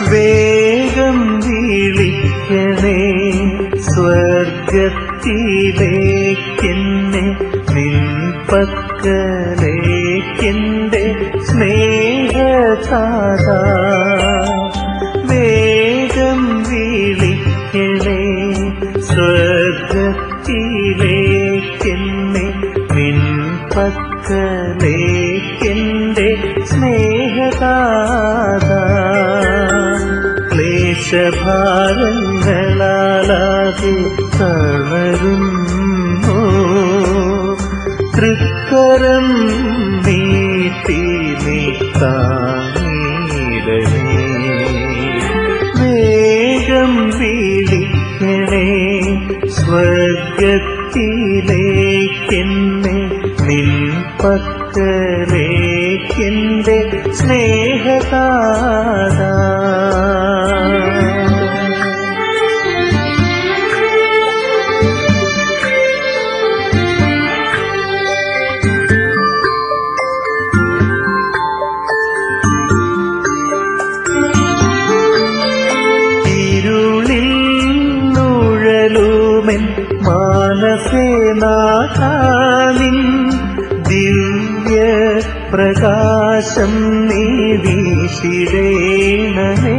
വേഗം വിളിക്കണേ സ്വർഗത്തിലേക്കെന്നെ നിൻ പക്കലേക്കെന്റെ സ്നേഹതാത വേഗം വിളിക്കണേ സ്വർഗത്തിലേക്കെന്നെ നിൻ പക്കലേക്കെന്റെ സ്നേഹതാത ക്ലേശഭാരങ്ങളാലാകെ തളരുന്നു തൃക്കരം നീട്ടി നീ താങ്ങിടണേ വേഗം വിളിക്കണേ സ്വർഗത്തിലേക്കെന്നെ നിൻ പക്കലേക്കെന്റെ സ്നേഹതാത ഇരുളിൽ നുഴലുമെൻ മാനസേ നാഥാനിൻ ദിവ്യ പ്രകാശം നീ വീശിടേണമേ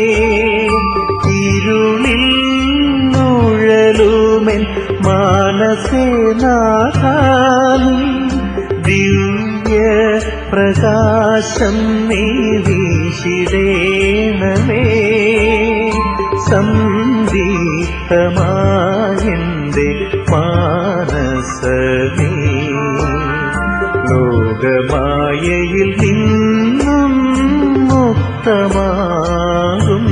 ഇരുളിൽ നുഴലുമെൻ മാനസേ നാഥാനിൻ ദിവ്യ പ്രകാശം നീ വീശിടേണമേ സംദീപ്തമായെന്റെ മാനസമേ ലോകമായയിൽ നിന്നും മുക്തമാകും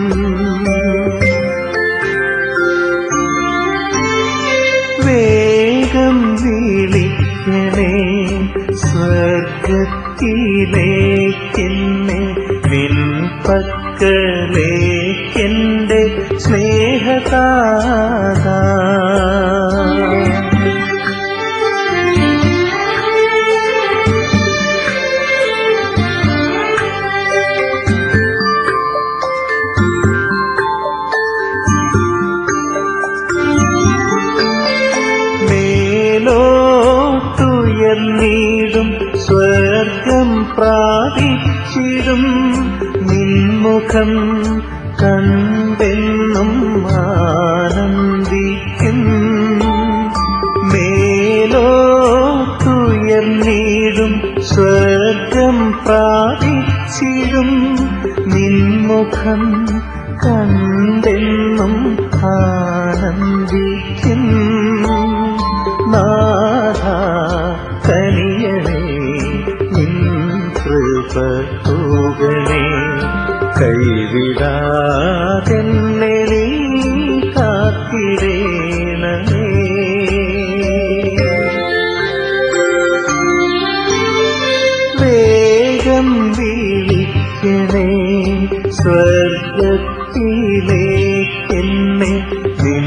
വേഗം വിളിക്കണേ സ്വർഗത്തിലേക്കെന്നെ നിൻ പക്കലേക്കെന്റെ സ്നേഹതാത മേലോട്ടുയർന്നീടും സ്വർഗം പ്രാപിച്ചിടും നിൻമുഖം കണ്ടെന്നും ആനന്ദിക്കും മേലോട്ടുയർന്നീടും സ്വർഗം പ്രാപിച്ചിടും നിൻമുഖം കണ്ടെന്നും ആനന്ദിക്കും നാഥ കനിയണേ നിൻ കൃപ തൂകണേ കൈവിടാതെന്നെ നീ കാത്തിടേണമേ വേഗം വിളിക്കണേ സ്വർഗത്തിലേക്കെന്നെ നിൻ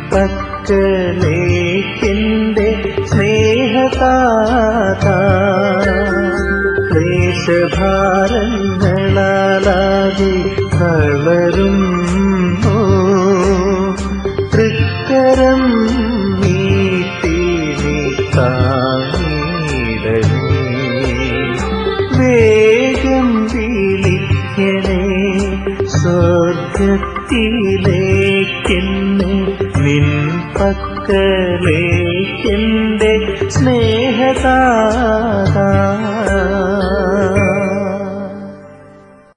പക്കലേക്കെന്റെ സ്നേഹതാത ക്ലേശഭാരങ്ങളാലാകെ കളരുന്നു തൃക്കരം നീട്ടി നീ താങ്ങിടണേ വേഗം വിളിക്കണേ സ്വർഗത്തിലേക്കെന്നെ നിൻ പക്കലേക്കെന്റെ സ്നേഹതാത